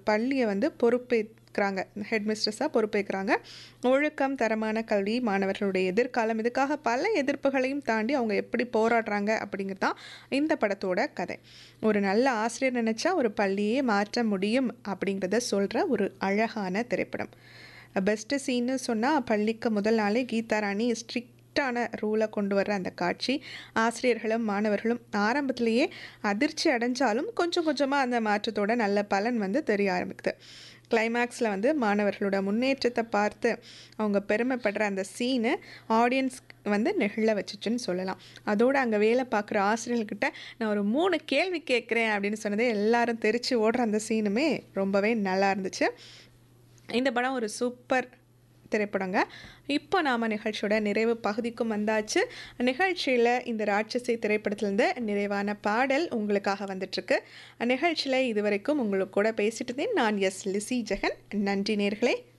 பள்ளியை வந்து பொறுப்பேற்கிறாங்க ஹெட் மிஸ்ட்ரஸாக பொறுப்பேற்கிறாங்க ஒழுக்கம் தரமான கல்வி மாணவர்களுடைய எதிர்காலம் இதுக்காக பல எதிர்ப்புகளையும் தாண்டி அவங்க எப்படி போராடுறாங்க அப்படிங்கிறது தான் இந்த படத்தோட கதை ஒரு நல்ல ஆசிரியர் நினச்சா ஒரு பள்ளியே மாற்ற முடியும் அப்படிங்கிறத சொல்கிற ஒரு அழகான திரைப்படம் பெஸ்ட்டு சீன்னு சொன்னால் பள்ளிக்கு முதல் நாளே கீதா ராணி ஸ்ட்ரிக்டான ரூலை கொண்டு வர்ற அந்த காட்சி ஆசிரியர்களும் மாணவர்களும் ஆரம்பத்திலேயே அதிர்ச்சி அடைஞ்சாலும் கொஞ்சம் கொஞ்சமாக அந்த மாற்றத்தோட நல்ல பலன் வந்து தெரிய ஆரம்பிக்குது கிளைமேக்ஸில் வந்து மாணவர்களோட முன்னேற்றத்தை பார்த்து அவங்க பெருமைப்படுற அந்த சீனு ஆடியன்ஸ் வந்து நெகிழ வச்சுச்சுன்னு சொல்லலாம் அதோடு அங்கே வேலை பார்க்குற ஆசிரியர்கிட்ட நான் ஒரு மூணு கேள்வி கேட்குறேன் அப்படின்னு சொன்னதே எல்லாரும் தெரித்து ஓடுற அந்த சீனுமே ரொம்பவே நல்லா இருந்துச்சு இந்த படம் ஒரு சூப்பர் திரைப்படங்க இப்போ நாம் நிகழ்ச்சியோட நிறைவு பகுதிக்கும் வந்தாச்சு நிகழ்ச்சியில் இந்த ராட்சசி திரைப்படத்துலேருந்து நிறைவான பாடல் உங்களுக்காக வந்துட்டுருக்கு நிகழ்ச்சியில் இதுவரைக்கும் உங்களுக்கு கூட பேசிட்டு இருந்தேன் நான் எஸ் லிசி ஜெகன் நன்றி நேர்களே